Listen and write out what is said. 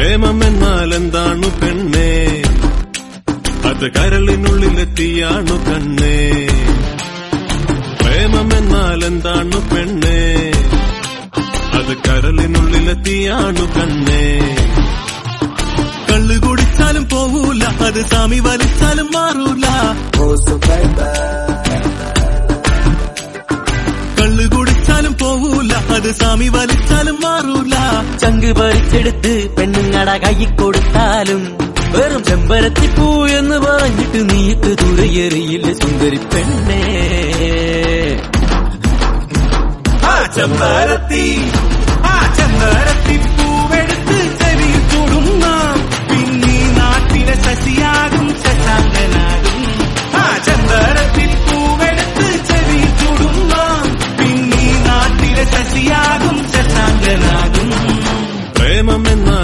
പ്രേമം എന്നാൽ എന്താണ് പെണ്ണേ അത് കരളിനുള്ളിലെത്തിയാണു കണ്ണേ പ്രേമം എന്നാൽ എന്താണ് പെണ്ണേ അത് കരളിനുള്ളിലെത്തിയാണു കണ്ണേ കള്ളു കുടിച്ചാലും പോവൂല അത് സാമി വലിച്ചാലും മാറൂല കള്ളു കുടിച്ചാലും പോവൂല അത് സാമി വലിച്ചാലും മാറൂല ചങ്ക് പറിച്ചെടുത്ത് പെണ്ണുങ്ങട കൈ കൊടുത്താലും വെറും ചെമ്പരത്തിപ്പൂ എന്ന് പറഞ്ഞിട്ട് നീക്ക് തുരയെറിയില്ല സുന്ദരി പെണ്ണേ ആ ചെമ്പരത്തി ആ ചെമ്പരത്തി പൂവെടുത്ത് ചെവിയിൽ ചൂടുന്ന പിന്നീ നാട്ടിലെ ശശിയാകും ശശാങ്കനാകും ആ ചെമ്പരത്തി പൂവെടുത്ത് ചെവിയിൽ ചൂടുന്ന പിന്നീ നാട്ടിലെ ശശിയാകും ശശാങ്കനാകും പ്രേമം എന്ന